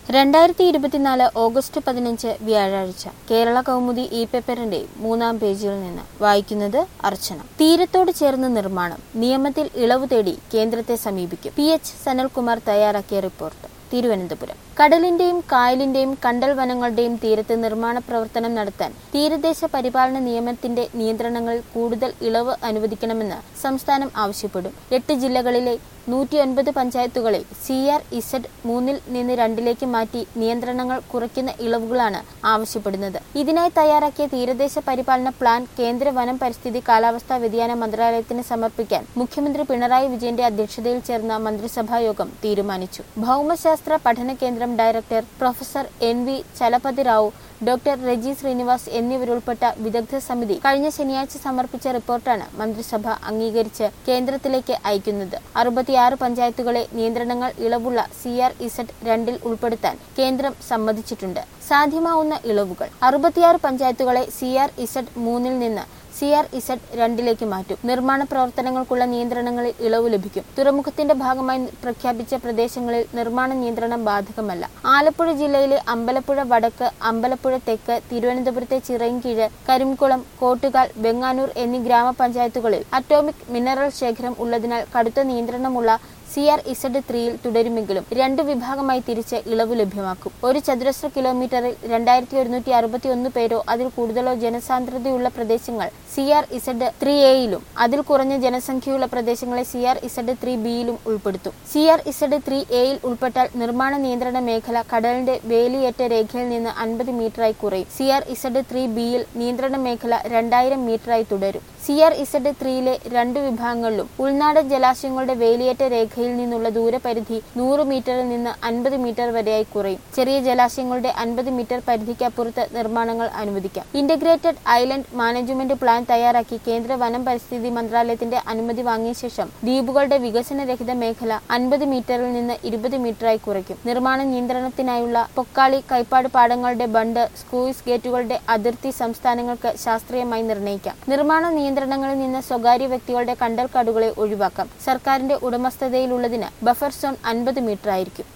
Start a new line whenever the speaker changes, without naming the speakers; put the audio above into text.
രണ്ടായിരത്തി ഇരുപത്തിനാല് ഓഗസ്റ്റ് പതിനഞ്ച് വ്യാഴാഴ്ച കേരള കൗമുദി ഇ പേപ്പറിന്റെ മൂന്നാം പേജിൽ നിന്ന് വായിക്കുന്നത് അർച്ചന തീരത്തോട് ചേർന്ന് നിർമ്മാണം നിയമത്തിൽ ഇളവ് തേടി കേന്ദ്രത്തെ സമീപിക്കും പി എച്ച് സനൽകുമാർ തയ്യാറാക്കിയ റിപ്പോർട്ട് തിരുവനന്തപുരം കടലിന്റെയും കായലിന്റെയും കണ്ടൽ വനങ്ങളുടെയും തീരത്ത് നിർമ്മാണ പ്രവർത്തനം നടത്താൻ തീരദേശ പരിപാലന നിയമത്തിന്റെ നിയന്ത്രണങ്ങളിൽ കൂടുതൽ ഇളവ് അനുവദിക്കണമെന്ന് സംസ്ഥാനം ആവശ്യപ്പെടും എട്ട് ജില്ലകളിലെ നൂറ്റിയൊൻപത് പഞ്ചായത്തുകളെ സി ആർ ഇസഡ് മൂന്നിൽ നിന്ന് രണ്ടിലേക്ക് മാറ്റി നിയന്ത്രണങ്ങൾ കുറയ്ക്കുന്ന ഇളവുകളാണ് ആവശ്യപ്പെടുന്നത് ഇതിനായി തയ്യാറാക്കിയ തീരദേശ പരിപാലന പ്ലാൻ കേന്ദ്ര വനം പരിസ്ഥിതി കാലാവസ്ഥാ വ്യതിയാന മന്ത്രാലയത്തിന് സമർപ്പിക്കാൻ മുഖ്യമന്ത്രി പിണറായി വിജയന്റെ അധ്യക്ഷതയിൽ ചേർന്ന മന്ത്രിസഭാ യോഗം തീരുമാനിച്ചു ഭൗമശാസ്ത്ര പഠന കേന്ദ്രം director professor N V Chalapathi Rao doctor Reji Srinivas എന്നിവരുൾപ്പെട്ട വിദഗ്ധ സമിതി കഴിഞ്ഞ ശനിയാഴ്ച സമർപ്പിച്ച റിപ്പോർട്ടാണ് മന്ത്രിസഭ അംഗീകരിച്ച് കേന്ദ്രത്തിലേക്ക് അയക്കുന്നത് അറുപത്തിയാറ് പഞ്ചായത്തുകളെ നിയന്ത്രണങ്ങൾ ഇളവുള്ള സി ആർ ഇസഡ് രണ്ടിൽ ഉൾപ്പെടുത്താൻ കേന്ദ്രം സമ്മതിച്ചിട്ടുണ്ട് സാധ്യമാവുന്ന ഇളവുകൾ അറുപത്തിയാറ് പഞ്ചായത്തുകളെ സി ആർ ഇസഡ് മൂന്നിൽ നിന്ന് സി ആർ ഇസഡ് രണ്ടിലേക്ക് മാറ്റും നിർമ്മാണ പ്രവർത്തനങ്ങൾക്കുള്ള നിയന്ത്രണങ്ങളിൽ ഇളവ് ലഭിക്കും തുറമുഖത്തിന്റെ ഭാഗമായി പ്രഖ്യാപിച്ച പ്രദേശങ്ങളിൽ നിർമ്മാണ നിയന്ത്രണം ബാധകമല്ല ആലപ്പുഴ ജില്ലയിലെ അമ്പലപ്പുഴ വടക്ക് അമ്പലപ്പുഴ തെക്ക് തിരുവനന്തപുരത്തെ ചിറയൻകീഴ് കരിംകുളം കോട്ടുകാൽ വെങ്ങാനൂർ എന്നീ ഗ്രാമപഞ്ചായത്തുകളിൽ അറ്റോമിക് മിനറൽ ശേഖരം ഉള്ളതിനാൽ കടുത്ത നിയന്ത്രണമുള്ള സി ആർ ഇസഡ് ത്രീയിൽ തുടരുമെങ്കിലും രണ്ട് വിഭാഗമായി തിരിച്ച് ഇളവ് ലഭ്യമാക്കും ഒരു ചതുരശ്ര കിലോമീറ്ററിൽ രണ്ടായിരത്തി ഒരുന്നൂറ്റി അറുപത്തി ഒന്ന് പേരോ അതിൽ കൂടുതലോ ജനസാന്ദ്രതയുള്ള പ്രദേശങ്ങൾ സി ആർ ഇസഡ് ത്രീ എയിലും അതിൽ കുറഞ്ഞ ജനസംഖ്യയുള്ള പ്രദേശങ്ങളെ സി ആർ ഇസഡ് ത്രീ ബിയിലും ഉൾപ്പെടുത്തും സി ആർ ഇസഡ് ത്രീ എയിൽ ഉൾപ്പെട്ടാൽ നിർമ്മാണ നിയന്ത്രണ മേഖല കടലിന്റെ വേലിയേറ്റ രേഖയിൽ നിന്ന് അൻപത് മീറ്ററായി കുറയും സി ആർ ഇസഡ് ത്രീ ബിയിൽ നിയന്ത്രണ മേഖല രണ്ടായിരം മീറ്ററായി തുടരും സി ആർ ഇസഡ് ത്രീയിലെ രണ്ട് വിഭാഗങ്ങളിലും ഉൾനാടൻ ജലാശയങ്ങളുടെ വേലിയേറ്റ രേഖയിൽ നിന്നുള്ള ദൂരപരിധി നൂറ് മീറ്ററിൽ നിന്ന് അൻപത് മീറ്റർ വരെയായി കുറയും ചെറിയ ജലാശയങ്ങളുടെ അൻപത് മീറ്റർ പരിധിക്കപ്പുറത്ത് നിർമ്മാണങ്ങൾ അനുവദിക്കാം ഇന്റഗ്രേറ്റഡ് ഐലൻഡ് മാനേജ്മെന്റ് പ്ലാൻ തയ്യാറാക്കി കേന്ദ്ര വനം പരിസ്ഥിതി മന്ത്രാലയത്തിന്റെ അനുമതി വാങ്ങിയ ശേഷം ദ്വീപുകളുടെ വികസനരഹിത മേഖല അൻപത് മീറ്ററിൽ നിന്ന് ഇരുപത് മീറ്ററായി കുറയ്ക്കും നിർമ്മാണ നിയന്ത്രണത്തിനായുള്ള പൊക്കാളി കൈപ്പാട് പാടങ്ങളുടെ ബണ്ട് സ്കൂയിസ് ഗേറ്റുകളുടെ അതിർത്തി സംസ്ഥാനങ്ങൾക്ക് ശാസ്ത്രീയമായി നിർണ്ണയിക്കാം നിർമ്മാണ നിയന്ത്രണങ്ങളിൽ നിന്ന് സ്വകാര്യ വ്യക്തികളുടെ കണ്ടൽക്കാടുകളെ ഒഴിവാക്കാം സർക്കാരിന്റെ ഉടമസ്ഥതയിലുള്ളതിന് ബഫർ സോൺ അൻപത് മീറ്റർ ആയിരിക്കും